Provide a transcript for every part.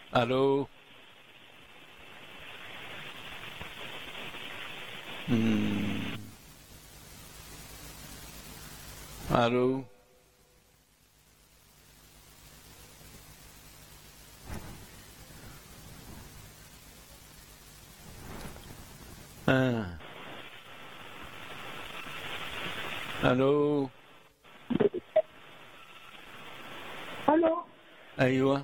الو مم. الو آه. الو الو ايوه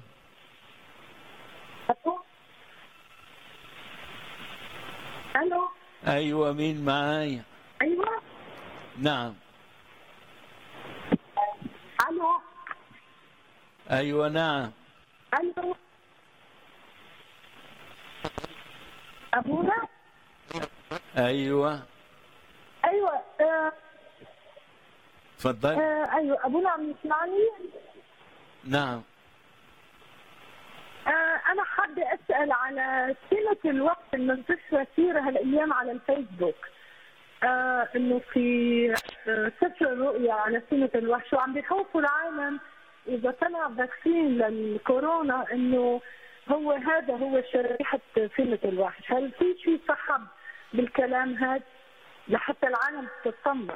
الو الو ايوه مين معايا ايوه نعم الو ايوه نعم الو ابونا ايوه ايوه آه تفضل آه ايوه ابونا عم يسمعني نعم آه انا حابه اسال على سنه الوقت المنتشره كثير هالايام على الفيسبوك آه انه في آه سفر الرؤيا على سنه الوحش وعم بيخوفوا العالم اذا طلع فاكسين للكورونا انه هو هذا هو شريحه سنه الوحش، هل في شيء صحب بالكلام هذا لحتى العالم تطمن؟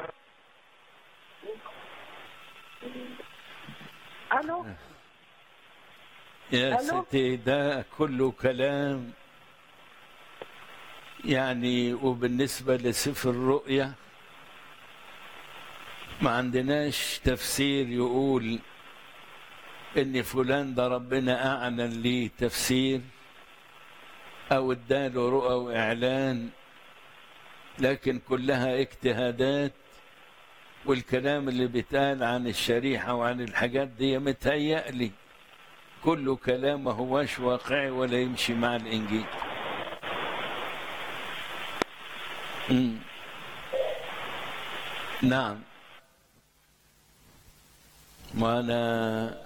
الو يا ألو؟ ستي ده كله كلام يعني وبالنسبة لسفر الرؤيا ما عندناش تفسير يقول ان فلان ده ربنا اعلن ليه تفسير او اداله رؤى واعلان لكن كلها اجتهادات والكلام اللي بيتقال عن الشريحة وعن الحاجات دي متهيألي كله كلام ما هواش واقعي ولا يمشي مع الإنجيل مم. نعم ما أنا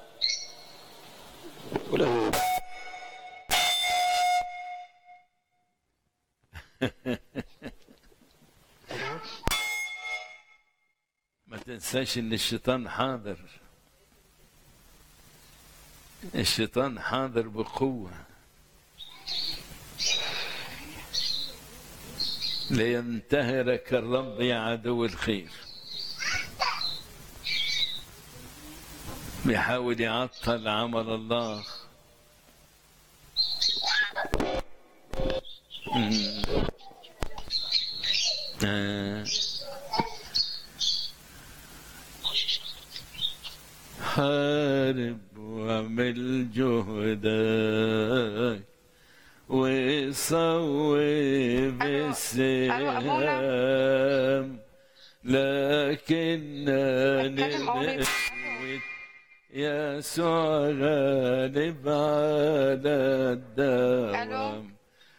ما تنساش ان الشيطان حاضر الشيطان حاضر بقوة لينتهرك الرب يا عدو الخير بيحاول يعطل عمل الله مم. آه. حارب واعمل جهدك وصوب ألو. ألو، أبونا. السهام لكنني بتكلم أمي. نويت يسوع غالب على الدوام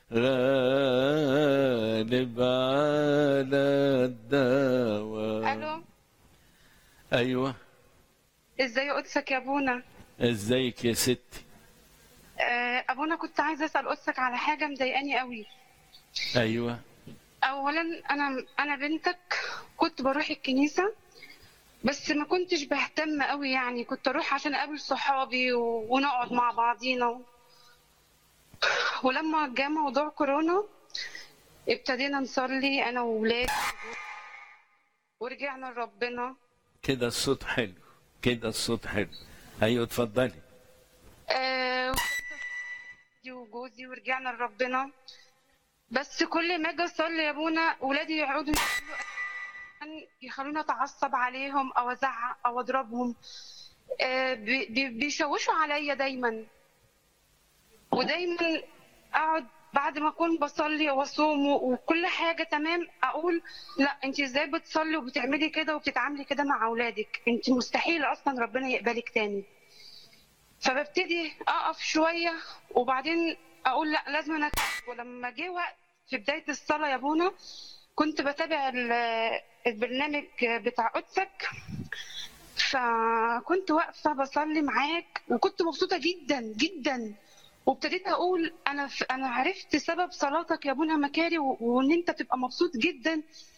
غالب على الدوام الو ايوه ازاي قدسك يا ابونا ازيك يا ستي آه، ابونا كنت عايزه اسال قدسك على حاجه مضايقاني قوي ايوه اولا انا انا بنتك كنت بروح الكنيسه بس ما كنتش بهتم قوي يعني كنت اروح عشان اقابل صحابي و... ونقعد مع بعضينا ولما جه موضوع كورونا ابتدينا نصلي انا وولادي ورجعنا لربنا كده الصوت حلو كده الصوت حلو ايوه اتفضلي آه، وجوزي ورجعنا لربنا بس كل ما اجي اصلي يا ابونا ولادي يقعدوا يقولوا أن يخلوني اتعصب عليهم او ازعق او اضربهم آه، بي- بي- بيشوشوا عليا دايما ودايما اقعد بعد ما اكون بصلي واصوم وكل حاجه تمام اقول لا انت ازاي بتصلي وبتعملي كده وبتتعاملي كده مع اولادك انت مستحيل اصلا ربنا يقبلك تاني فببتدي اقف شويه وبعدين اقول لا لازم انا أكمل. ولما جه وقت في بدايه الصلاه يا ابونا كنت بتابع ال- البرنامج بتاع قدسك فكنت واقفه بصلي معاك وكنت مبسوطه جدا جدا وابتديت اقول انا ف... انا عرفت سبب صلاتك يا ابونا مكاري و... وان انت تبقى مبسوط جدا